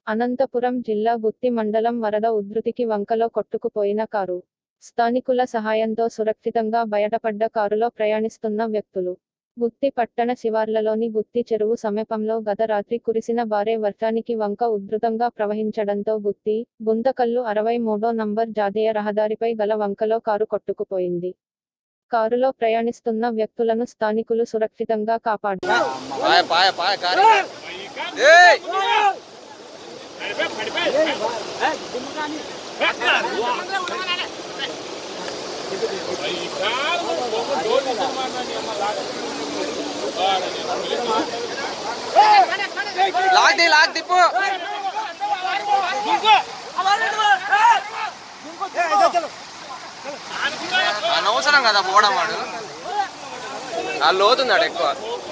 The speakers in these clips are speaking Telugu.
అనంతపురం జిల్లా గుత్తి మండలం వరద ఉధృతికి వంకలో కొట్టుకుపోయిన కారు స్థానికుల సహాయంతో సురక్షితంగా బయటపడ్డ కారులో ప్రయాణిస్తున్న వ్యక్తులు గుత్తి పట్టణ శివార్లలోని గుత్తి చెరువు సమీపంలో గత రాత్రి కురిసిన భారీ వర్షానికి వంక ఉధృతంగా ప్రవహించడంతో గుత్తి గుంతకల్లు అరవై మూడో నంబర్ జాతీయ రహదారిపై గల వంకలో కారు కొట్టుకుపోయింది కారులో ప్రయాణిస్తున్న వ్యక్తులను స్థానికులు సురక్షితంగా కాపాడారు పాయ పాయ పాయ కారే ఏయ్ లాగ్ ది లాగ్ దిప్పు అనవసరం కదా పోవడం వాడు ఆ లోతున్నాడు ఎక్కువ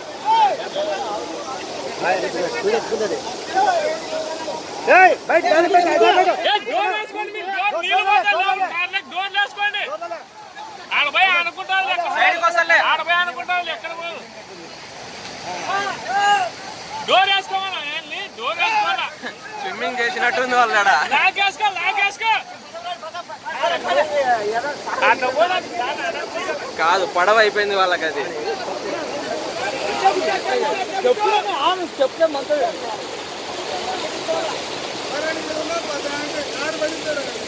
ఏ డోర్ వేసుకోండి మీరు డోర్ నీళ్ళు పోతాయి లోపల కార్లకు డోర్లు వేసుకోండి ఆడ పోయి అనుకుంటారు ఎక్కడ సైడ్కి వస్తలే. ఆడ పోయి అనుకుంటారు ఎక్కడ పోదు డోర్ వేసుకోమన్నా ఏంటి డోర్ వేసుకోవాలా స్విమ్మింగ్ చేసినట్టుంది వాళ్ళు ఆడ లాగేసుకో లాగేసుకో అట్లా కూడా దాన్ని అనర్థం. కాదు పడవ అయిపోయింది వాళ్ళకి అది చెప్తే